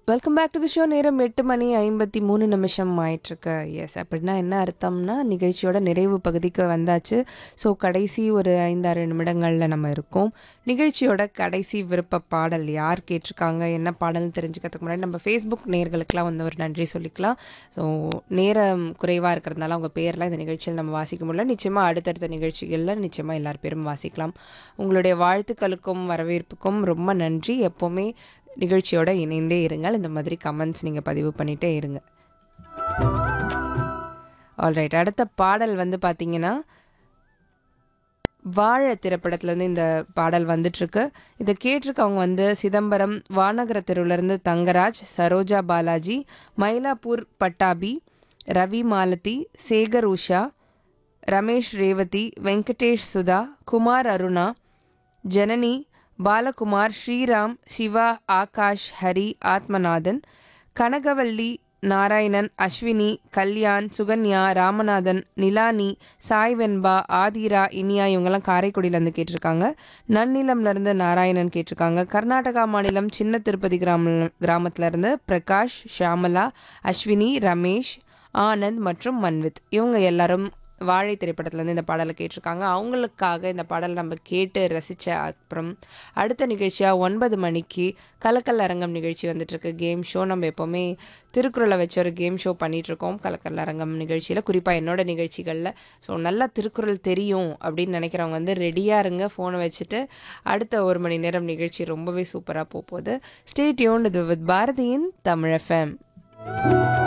welcome back to the show நேரம் எட்டு மணி ஐம்பத்தி மூணு நிமிஷம் ஆயிட்டிருக்கு எஸ் அப்படின்னா என்ன அர்த்தம்னா நிகழ்ச்சியோட நிறைவு பகுதிக்கு வந்தாச்சு ஸோ கடைசி ஒரு ஐந்தாறு நிமிடங்களில் நம்ம இருக்கோம் நிகழ்ச்சியோட கடைசி விருப்ப பாடல் யார் கேட்டிருக்காங்க என்ன பாடல்னு தெரிஞ்சுக்கிறதுக்கு முன்னாடி நம்ம ஃபேஸ்புக் நேர்களுக்கெல்லாம் வந்து ஒரு நன்றி சொல்லிக்கலாம் ஸோ நேரம் குறைவாக இருக்கிறதுனால அவங்க பேர்லாம் இந்த நிகழ்ச்சியில் நம்ம வாசிக்க முடியல நிச்சயமாக அடுத்தடுத்த நிகழ்ச்சிகளில் நிச்சயமாக எல்லார் பேரும் வாசிக்கலாம் உங்களுடைய வாழ்த்துக்களுக்கும் வரவேற்புக்கும் ரொம்ப நன்றி எப்போவுமே நிகழ்ச்சியோட இணைந்தே இருங்கள் இந்த மாதிரி கமெண்ட்ஸ் நீங்கள் பதிவு பண்ணிகிட்டே இருங்க ஆல்ரைட் அடுத்த பாடல் வந்து பார்த்தீங்கன்னா வாழ திரைப்படத்துலேருந்து இந்த பாடல் வந்துட்டுருக்கு இதை கேட்டிருக்கவங்க வந்து சிதம்பரம் வானகர தெருவிலேருந்து தங்கராஜ் சரோஜா பாலாஜி மயிலாப்பூர் பட்டாபி ரவி மாலதி சேகர் உஷா ரமேஷ் ரேவதி வெங்கடேஷ் சுதா குமார் அருணா ஜனனி பாலகுமார் ஸ்ரீராம் சிவா ஆகாஷ் ஹரி ஆத்மநாதன் கனகவள்ளி நாராயணன் அஸ்வினி கல்யாண் சுகன்யா ராமநாதன் நிலானி சாய் வெண்பா ஆதிரா இனியா இவங்கெல்லாம் காரைக்குடியிலேருந்து கேட்டிருக்காங்க நன்னிலம்லேருந்து நாராயணன் கேட்டிருக்காங்க கர்நாடகா மாநிலம் சின்ன திருப்பதி கிராம கிராமத்துலேருந்து பிரகாஷ் ஷியாமலா அஸ்வினி ரமேஷ் ஆனந்த் மற்றும் மன்வித் இவங்க எல்லாரும் வாழை திரைப்படத்துலேருந்து இந்த பாடலை கேட்டிருக்காங்க அவங்களுக்காக இந்த பாடலை நம்ம கேட்டு ரசித்த அப்புறம் அடுத்த நிகழ்ச்சியாக ஒன்பது மணிக்கு கலக்கல் அரங்கம் நிகழ்ச்சி வந்துட்டுருக்கு கேம் ஷோ நம்ம எப்போவுமே திருக்குறளை வச்சு ஒரு கேம் ஷோ பண்ணிகிட்ருக்கோம் கலக்கல் அரங்கம் நிகழ்ச்சியில் குறிப்பாக என்னோட நிகழ்ச்சிகளில் ஸோ நல்லா திருக்குறள் தெரியும் அப்படின்னு நினைக்கிறவங்க வந்து ரெடியாக இருங்க ஃபோனை வச்சுட்டு அடுத்த ஒரு மணி நேரம் நிகழ்ச்சி ரொம்பவே சூப்பராக போகுது ஸ்டேட் யூன் இது வித் பாரதியின் தமிழ் எஃப்எம்